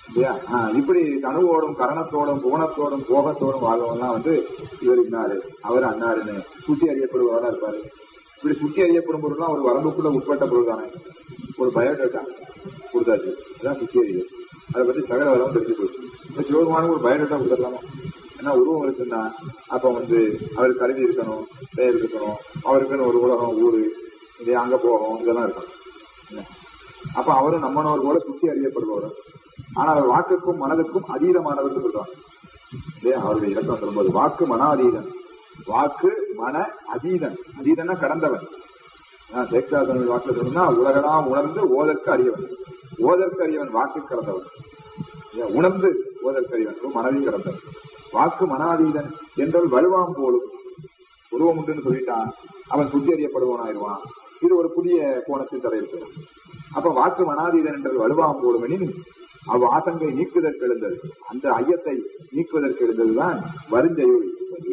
இல்லையா ஆஹ் இப்படி தனுவோடும் கரணத்தோடும் புவனத்தோடும் போகத்தோடும் வாழ்வெல்லாம் வந்து இவர் இன்னாரு அவர் அன்னாருன்னு சுட்டி அறியப்படுபவரா இருப்பாரு இப்படி சுட்டி அறியப்படும் பொருள்லாம் ஒரு வரம்புக்குள்ள உட்பட்ட பொருள் தானே ஒரு பயோடேட்டா கொடுத்தாச்சு அதான் சுட்டி அறிவு அதை பத்தி சகல வரம் தெரிஞ்சு போச்சு இப்ப சிவபெருமானுக்கு ஒரு பயோடேட்டா கொடுத்துடலாமா ஏன்னா உருவம் இருக்குன்னா அப்ப வந்து அவருக்கு கல்வி இருக்கணும் பெயர் இருக்கணும் அவருக்குன்னு ஒரு உலகம் ஊரு இது அங்க போகும் இதெல்லாம் இருக்கணும் என்ன? அப்ப அவரும் நம்மனவர் போல சுத்தி அறியப்படுபவர் ஆனா அவர் வாக்குக்கும் மனதுக்கும் அதீதமானவர் சொல்றாங்க இல்லையா அவருடைய இலக்கம் சொல்லும்போது வாக்கு மன அதீதன் வாக்கு மன அதீதன் அதீதன்னா கடந்தவன் சேக்ஷாசன வாக்கு சொன்னா உலகெல்லாம் உணர்ந்து ஓதற்கு அறியவன் ஓதற்கு அறியவன் வாக்கு கடந்தவன் இல்லையா? உணர்ந்து ஓதற்கு அறிவன் மனதையும் கடந்தவன் வாக்கு மனாதீதன் என்றால் வலுவாம் போலும் உருவம் உண்டுன்னு சொல்லிட்டான் அவன் சுத்தி அறியப்படுவனாயிருவான் இது ஒரு புதிய கோணத்தில் தர இருக்கிறான் அப்ப வாக்கு மனாதீதன் என்றால் வலுவாம் போலும் எனின் அவ் ஆசங்கை நீக்குதற்கு எழுந்தது அந்த ஐயத்தை நீக்குவதற்கு எழுந்ததுதான் வருஞ்செயுள் என்பது.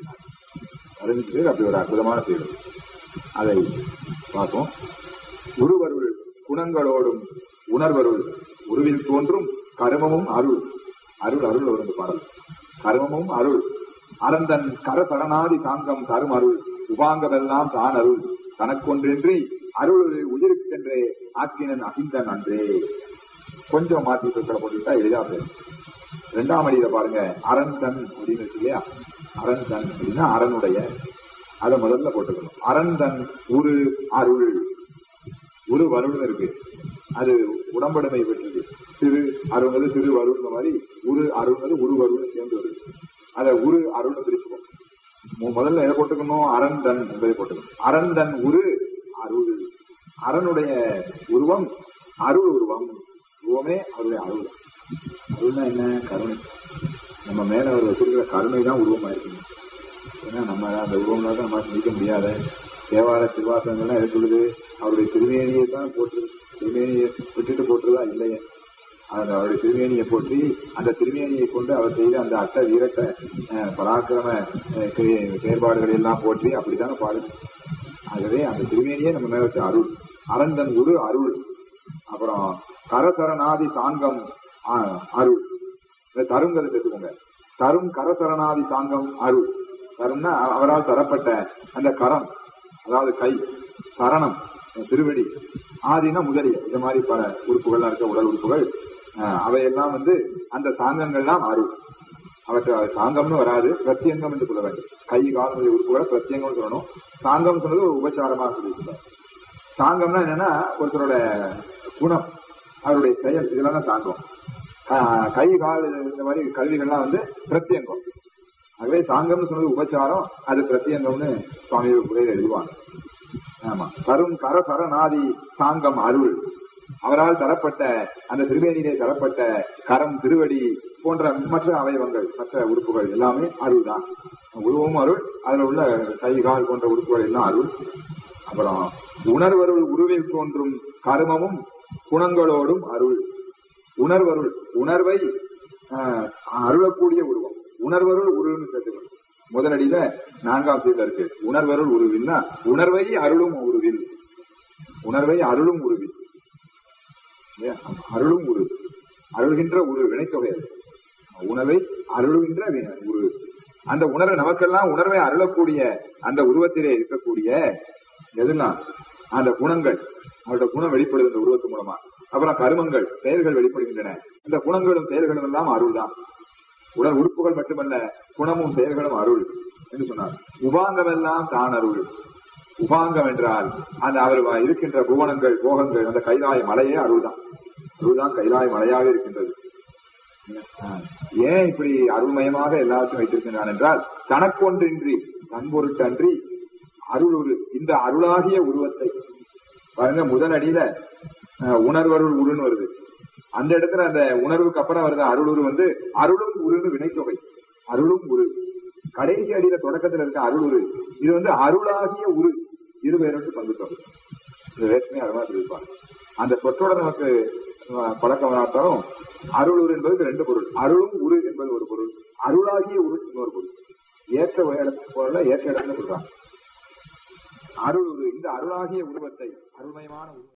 வருஞ்செயுள் அப்படி ஒரு அற்புதமான செயல் அதை பார்ப்போம் உருவருள் குணங்களோடும் உணர்வருள் உருவில் தோன்றும் கருமமும் அருள் அருள் அருள் ஒரு பாடல் கருமமும் அருள் அறந்தன் கரசரணாதி சாங்கம் தரும் அருள் உபாங்கமெல்லாம் தான் அருள் தனக்கொன்றின்றி அருள் உயிருக்கென்றே ஆக்கினன் அகிந்தன் அன்றே கொஞ்சம் மாற்றி சொற்களை போட்டுக்கிட்டா எளிதா போயிடும் ரெண்டாம் அடியில பாருங்க அரண்தன் அப்படின்னு இருக்கு இல்லையா அரண்தன் அப்படின்னா அரணுடைய அதை முதல்ல போட்டுக்கணும் அரண்தன் உரு அருள் உரு வருள்னு இருக்கு அது உடம்படுமை பெற்றது திரு அருள்னது திரு வருள்ன மாதிரி உரு அருள்னது உரு வருள்னு சேர்ந்து வருது அதை உரு அருள்னு பிரிச்சுக்கணும் மு- முதல்ல எதை போட்டுக்கணும் அரண்தன் என்பதை போட்டுக்கணும் அரண்தன் உரு அருள் அரணுடைய உருவம் அருள் உருவம் உருவமே அவருடைய அருள் தான். அருள்னா என்ன கருணை நம்ம மேல அவர் வச்சிருக்கிற கருணை தான் உருவமா இருக்குங்க ஏன்னா நம்ம அந்த உருவம்லாம் தான் நம்ம சிந்திக்க முடியாத தேவார திருவாசகங்கள்லாம் எது சொல்லுது அவருடைய திருமேனியை தான் போட்டு திருமேனியை விட்டுட்டு போட்டுருதா இல்லையே அந்த அவருடைய திருமேனியை போற்றி அந்த திருமேனியை கொண்டு அவர் செய்த அந்த அட்ட வீரட்ட அஹ், பராக்கிரம அஹ், கிரிய- செயற்பாடுகளை எல்லாம் போற்றி அப்படித்தானே பாடு ஆகவே அந்த திருமேனியே நம்ம மேல வச்ச அருள் அரந்தன் குரு அருள் அப்புறம் கரசரணாதி சாங்கம் ஆஹ், அருள் இந்த தருங்கிறத சேர்த்துக்கோங்க தரும் கரசரணாதி சாங்கம் அருள் தரும்னா அ- அவரால் தரப்பட்ட அந்த கரம் அதாவது கை சரணம் திருவடி ஆதினா முதலிய இந்த மாதிரி பல உறுப்புகள்லாம் இருக்க உடல் உறுப்புகள் அஹ், அவையெல்லாம் வந்து அந்த சாங்கங்கள்லாம் அருள் அவற்றை சாங்கம்னு வராது பிரத்யங்கம் என்று சொல்ல வேண்டும் கை கால் முதலிய உறுப்புகளை பிரத்யங்கம்னு சொல்லணும் சாங்கம் சொன்னது ஒரு உபச்சாரமாக சொல்லியிருக்கிறார் சாங்கம்னா என்னன்னா ஒருத்தரோட குணம் அவருடைய செயல் இதெல்லாம் தான் சாங்கம் ஆஹ் கை கால் இந்த மாதிரி கல்விகள்லாம் வந்து பிரத்யங்கம் ஆகவே சாங்கம்னு சொன்னது உபச்சாரம் அது பிரத்யங்கம்னு சுவாமி புதையில எழுதுவாங்க ஆமா கரும் கர சரணாதி சாங்கம் அருள் அவரால் தரப்பட்ட அந்த திருவேணியிலே தரப்பட்ட கரம் திருவடி போன்ற மற்ற அவயவங்கள் மற்ற உறுப்புகள் எல்லாமே அருள் தான் உருவமும் அருள் அதுல உள்ள கை கால் போன்ற உறுப்புகள் எல்லாம் அருள் அப்புறம் உணர்வருள் உருவில் தோன்றும் கருமமும் குணங்களோடும் அருள் உணர்வருள் உணர்வை ஆஹ், அருளக்கூடிய உருவம் உணர்வருள் உருவம்னு சேர்த்துக்கணும் முதலடியில நான்காம் சீர்ல இருக்கு உணர்வருள் உருவில்னா உணர்வை அருளும் உருவில் உணர்வை அருளும் உருவில் இல்லையா? அருளும் உரு அருள்கின்ற உரு வினைத்தொகை அது. உணர்வை அருளுகின்ற வி- உரு அந்த உணர்வை நமக்கெல்லாம் உணர்வை அருளக்கூடிய அந்த உருவத்திலே இருக்கக்கூடிய எதுனா அந்த குணங்கள் அவருடைய குணம் வெளிப்படுது இந்த உருவத்து மூலமா அப்புறம் கருமங்கள் செயல்கள் வெளிப்படுகின்றன இந்த குணங்களும் செயல்களும் எல்லாம் அருள் தான் உடல் உறுப்புகள் மட்டுமல்ல குணமும் செயல்களும் அருள் என்று சொன்னார் உபாங்கம் எல்லாம் தான் அருள் உபாங்கம் என்றால் அந்த அவர் வ- இருக்கின்ற புவனங்கள் போகங்கள் அந்த கைலாய மலையே அருள் தான் அருள் தான் கைலாய மலையாக இருக்கின்றது ஆஹ். ஏன் இப்படி அருள்மயமாக எல்லாத்தையும் வைத்திருக்கின்றான் என்றால் தனக்கொன்றின்றி தன்பொருட்டன்றி அருள் உரு இந்த அருளாகிய உருவத்தை பாருங்க முதல் அடியில ஆஹ், உணர்வருள் உருன்னு வருது அந்த இடத்துல அந்த உணர்வுக்கு அப்புறம் வருது அருளுரு வந்து அருளும் உருன்னு வினைத்தொகை அருளும் உரு கடைசி அடியில தொடக்கத்துல இருக்க அருளுரு இது வந்து அருளாகிய உரு இரு பேரோட்டு பங்கு தொகை இது வேற்றுமை அது மாதிரி இருப்பாங்க அந்த சொற்றோட நமக்கு அஹ், பழக்கம் வராட்டாலும் அருளுரு என்பது ரெண்டு பொருள் அருளும் உரு என்பது ஒரு பொருள் அருளாகிய உரு இன்னொரு பொருள் ஏற்ற இடத்துல பொருளை ஏற்ற இடத்துல சொல்றாங்க அருள் உரு இந்த அருளாகிய உருவத்தை அருள்மயமான உருவம்